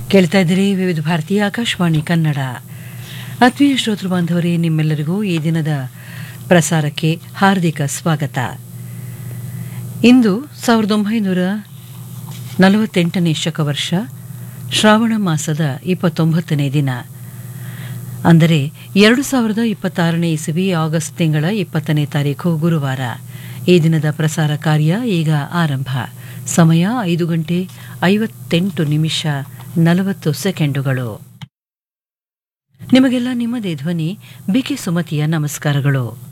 ಕೇಳ್ತಾ ಇದ್ದೀರಿ ವಿವಿಧ ಭಾರತೀಯ ಆಕಾಶವಾಣಿ ಕನ್ನಡ ಆತ್ಮೀಯ ಶ್ರೋತೃ ಬಾಂಧವರೇ ನಿಮ್ಮೆಲ್ಲರಿಗೂ ಈ ದಿನದ ಪ್ರಸಾರಕ್ಕೆ ಹಾರ್ದಿಕ ಸ್ವಾಗತ ಇಂದು ಸಾವಿರದ ಒಂಬೈನೂರ ನಲವತ್ತೆಂಟನೇ ಶಕವರ್ಷ ಶ್ರಾವಣ ಮಾಸದ ಇಪ್ಪತ್ತೊಂಬತ್ತನೇ ದಿನ ಅಂದರೆ ಎರಡು ಸಾವಿರದ ಇಪ್ಪತ್ತಾರನೇ ಇಸವಿ ಆಗಸ್ಟ್ ತಿಂಗಳ ಇಪ್ಪತ್ತನೇ ತಾರೀಕು ಗುರುವಾರ ಈ ದಿನದ ಪ್ರಸಾರ ಕಾರ್ಯ ಈಗ ಆರಂಭ ಸಮಯ ಐದು ಗಂಟೆ ಐವತ್ತೆಂಟು ನಿಮಿಷ ನಲವತ್ತು ಸೆಕೆಂಡುಗಳು ನಿಮಗೆಲ್ಲ ನಿಮ್ಮದೇ ಧ್ವನಿ ಬಿಕೆ ಸುಮತಿಯ ನಮಸ್ಕಾರಗಳು